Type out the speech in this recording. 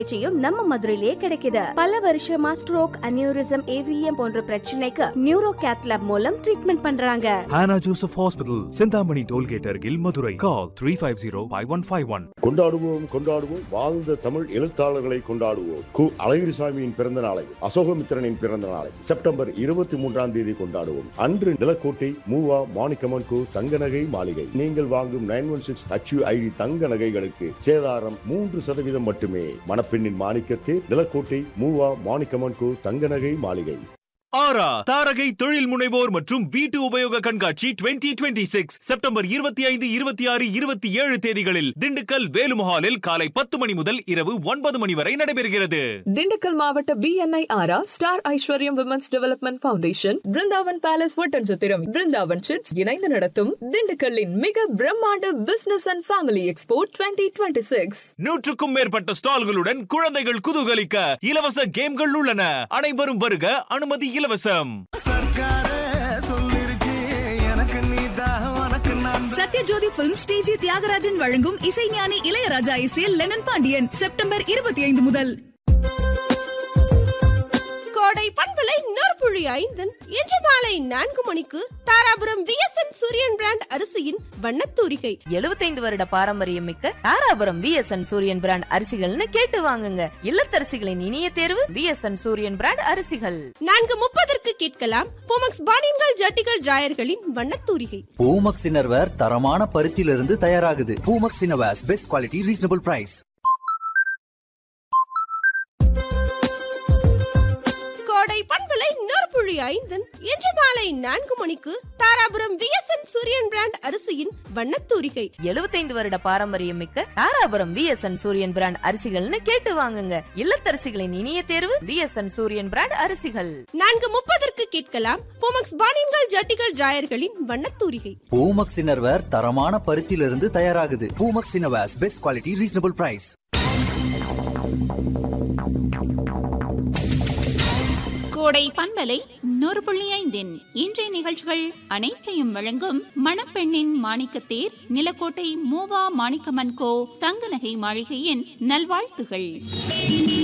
சிகிச்சையும் நம்ம மதுரையிலேயே கிடைக்குது பல வருஷமா ஸ்ட்ரோக் அனியூரிசம் ஏவிஎம் போன்ற பிரச்சனைக்கு நியூரோ கேத்லாப் மூலம் ட்ரீட்மெண்ட் பண்றாங்க Hannah Joseph Hospital, Sindhamani Tollgate Argil, Madurai. Call 350-5151. கொண்டாடுவோம் கொண்டாடுவோம் வாழ்ந்த தமிழ் எழுத்தாளர்களை கொண்டாடுவோம் கு அழகிரிசாமியின் பிறந்த நாளை அசோகமித்திரனின் பிறந்த நாளை செப்டம்பர் இருபத்தி மூன்றாம் தேதி கொண்டாடுவோம் அன்று நிலக்கோட்டை மூவா மாணிக்கமன் கு தங்க நகை மாளிகை நீங்கள் வாங்கும் நைன் ஒன் சிக்ஸ் ஐடி தங்க நகைகளுக்கு சேதாரம் மூன்று சதவீதம் மட்டுமே மணப்பெண்ணின் மாணிக்கத்தே நிலக்கோட்டை மூவா மாணிக்கமன் கு தங்க நகை மாளிகை ஆரா தாரகை தொழில் முனைவோர் மற்றும் வீட்டு உபயோக கண்காட்சி 2026 சிக்ஸ் செப்டம்பர் இருபத்தி ஐந்து இருபத்தி ஆறு இருபத்தி ஏழு தேதிகளில் திண்டுக்கல் வேலுமஹாலில் காலை பத்து மணி முதல் இரவு ஒன்பது மணி வரை நடைபெறுகிறது திண்டுக்கல் மாவட்ட BNI aura star Aishwaryam women's development foundation Brindavan palace Oddanchatram Brindavan chits இணைந்து நடத்தும் திண்டுக்கல்லின் மிக பிரம்மாண்ட business and family expo twenty twenty six நூற்றுக்கும் மேற்பட்ட ஸ்டால்களுடன் குழந்தைகள் குதூகலிக்க இலவச கேம்கள் உள்ளன அனைவரும் வருக அனுமதி இலவசம் சத்யஜோதி பிலிம் ஸ்டேஜி தியாகராஜன் வழங்கும் இசைஞானி இளையராஜா இசையில் லெனன் பாண்டியன் செப்டம்பர் இருபத்தி ஐந்து முதல் கோடை பண்பலை நொறுப்புழி ஐந்தன் இன்று மாலை நான்கு மணிக்கு தாராபுரம் விஎஸ்என் சூரியன் பிராண்ட் அரிசியின் வண்ணத்தூரிகை எழுபத்தைந்து வருட பாரம்பரியம் மிக்க தாராபுரம் விஎஸ்என் சூரியன் பிராண்ட் அரிசிகள்னு கேட்டு வாங்குங்க இல்லத்தரசிகளின் இனிய தேர்வு விஎஸ்என் சூரியன் பிராண்ட் அரிசிகள் நான்கு முப்பதற்கு கேட்கலாம் போமக்ஸ் பானின்கள் ஜட்டிகள் டிராயர்களின் வண்ணத்தூரிகை பூமக்ஸ் இன்னர்வேர் தரமான பருத்தியிலிருந்து தயாராகுது Poomex innerwears best quality reasonable price Kodai பண்பலை நொறுப்புழி ஐந்தன் இன்று மாலை நான்கு மணிக்கு தாராபுரம் விஎஸ்என் சூரியன் பிராண்ட் அரிசியின் வண்ணத்தூரிகை எழுபத்தைந்து வருட பாரம்பரியம் மிக்க தாராபுரம் விஎஸ்என் சூரியன் பிராண்ட் அரிசிகள்னு கேட்டு வாங்குங்க இல்லத்தரசிகளின் இனிய தேர்வு விஎஸ்என் சூரியன் பிராண்ட் அரிசிகள் நான்கு முப்பதற்கு கேட்கலாம் போமக்ஸ் பானின்கள் ஜட்டிகள் டிராயர்களின் வண்ணத்தூரிகை பூமக்ஸ் இன்னர்வேர் தரமான பருத்தியிலிருந்து தயாராகுது Poomex innerwears best quality reasonable price Kodai பண்பலை நூறு புள்ளி ஐந்தின் இன்றைய நிகழ்ச்சிகள் அனைத்தையும் வழங்கும் மணப்பெண்ணின் மாணிக்கத்தேர் நிலக்கோட்டை மூவா மாணிக்கமன் கோ தங்க நகை மாளிகையின் நல்வாழ்த்துகள்